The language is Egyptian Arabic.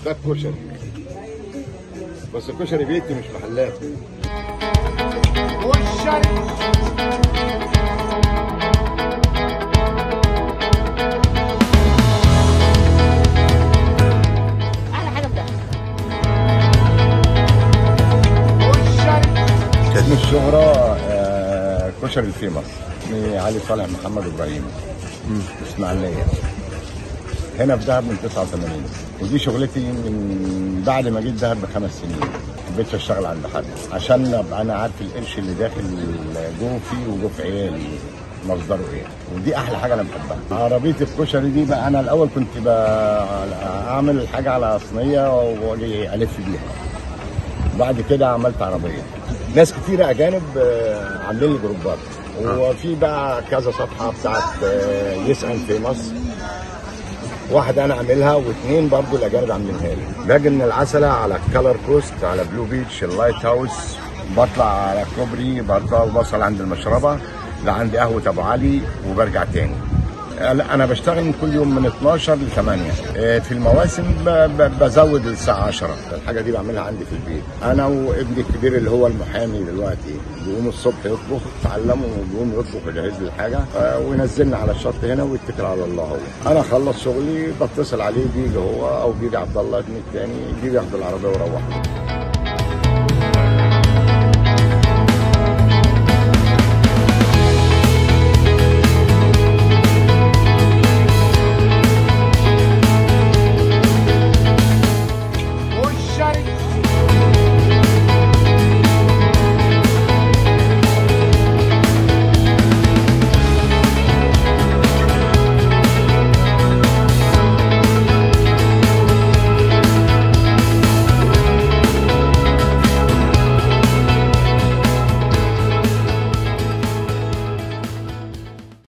ده الكشري بس الكشري بيتي مش محلات احلى حاجه في ده اسم الشهرة آه، كشري الفيمس اسمي علي صالح محمد ابراهيم اسماعيلية هنا في دهب من 89 ودي شغلتي من بعد ما جيت دهب بخمس سنين ما حبيتش اشتغل عند حد عشان ابقى انا عارف القرش اللي داخل جوه فيه وجوه في عيالي مصدره ايه ودي احلى حاجه انا بحبها عربيه الكشري دي بقى انا الاول كنت بقى اعمل الحاجه على صينيه واجي الف بيها بعد كده عملت عربيه ناس كتيرة اجانب آه، عاملين لي جروبات وفي بقى كذا صفحه بتاعت آه، يسال في مصر واحدة أنا عاملها واثنين برضو الأجانب عاملينها لي. باجي من العسلة على كالر كوست على بلو بيتش اللايت هاوس بطلع على كوبري برضه بوصل عند المشربة لعند قهوة أبو علي وبرجع تاني. آه، لا أنا بشتغل من كل يوم من 12 ل 8 آه، في المواسم ب- ب- بزود الساعة 10 الحاجة دي بعملها عندي في البيت أنا وابني الكبير اللي هو المحامي دلوقتي بيقوم الصبح يطبخ اتعلمه وبيقوم يطبخ ويجهز لي الحاجة آه، وينزلنا على الشط هنا ويتكل على الله هو أنا أخلص شغلي بتصل عليه بيجي هو أو بيجي عبد الله ابني التاني بيجي ياخد العربية ويروح